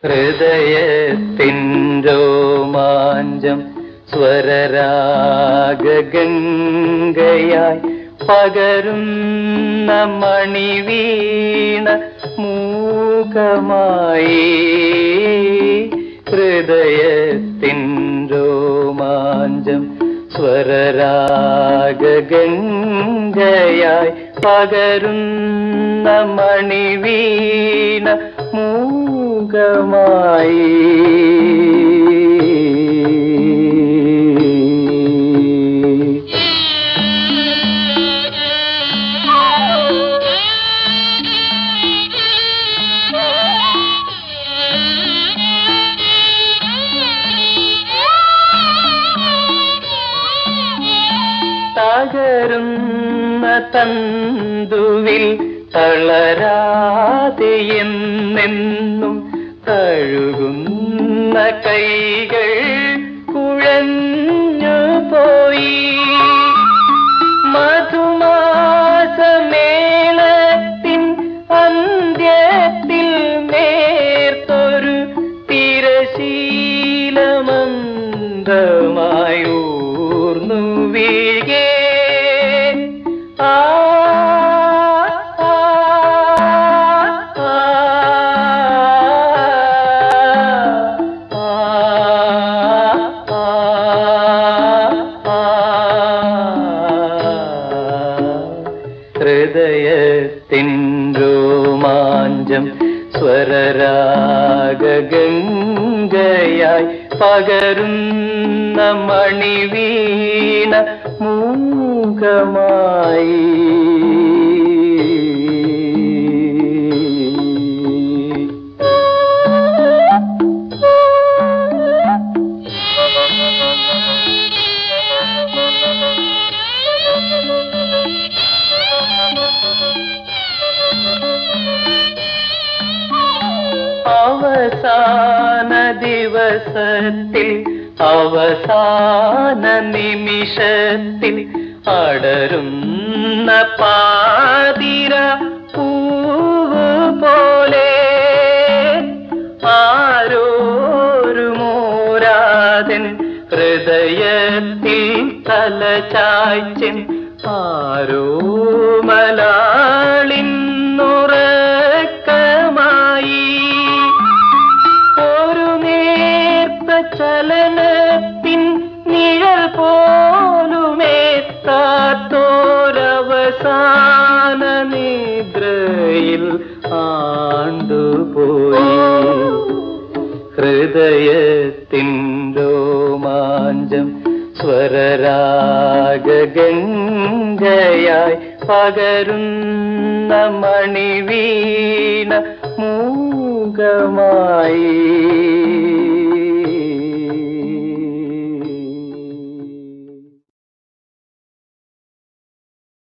ഹൃദയത്തിൻ രോമാഞ്ചം സ്വരരാഗംഗയായി പകരുന്ന മണിവീണ മൂകമായി ഹൃദയത്തിൻ രോമാഞ്ചം സ്വരരാഗംഗയായി പകരുന്ന മണിവീണ മൂകമായി തകരുന്ന തന്തുവിൽ തളരാതെ എന്നെന്നും തഴുകുന്ന കൈകൾ കുഴഞ്ഞു പോയി മധുമാസമേളത്തിൻ അന്ത്യത്തിൽ നേർത്തൊരു തിരശീലമന്ദമായി ഊർന്നു വീഴേ ആ ആ, ആ, ഹൃദയത്തിൻ രോമാഞ്ചം സ്വരരാഗംഗയായി പകരുന്ന മണിവീണ മൂകമായി അവസാന ദിവസത്തിൽ അവസാന നിമിഷത്തിൽ അടരുന്ന പാതിര പൂവ് പോലെ ആരോരു മോരാതൻ ഹൃദയത്തിൽ തല ചായ്ച്ചൻ ആരോ മലാളിന്നുറക്കമായി ഒരു നേർത്ത ചലനത്തിൻ നിഴൽ പോലുമേത്താത്തോരവസാന നിദ്രയിൽ ആണ്ടുപോയി ഹൃദയത്തിൻ രോമാഞ്ചം സ്വരരാഗംഗയായി പകരുന്ന മണിവീണ മൂകമായി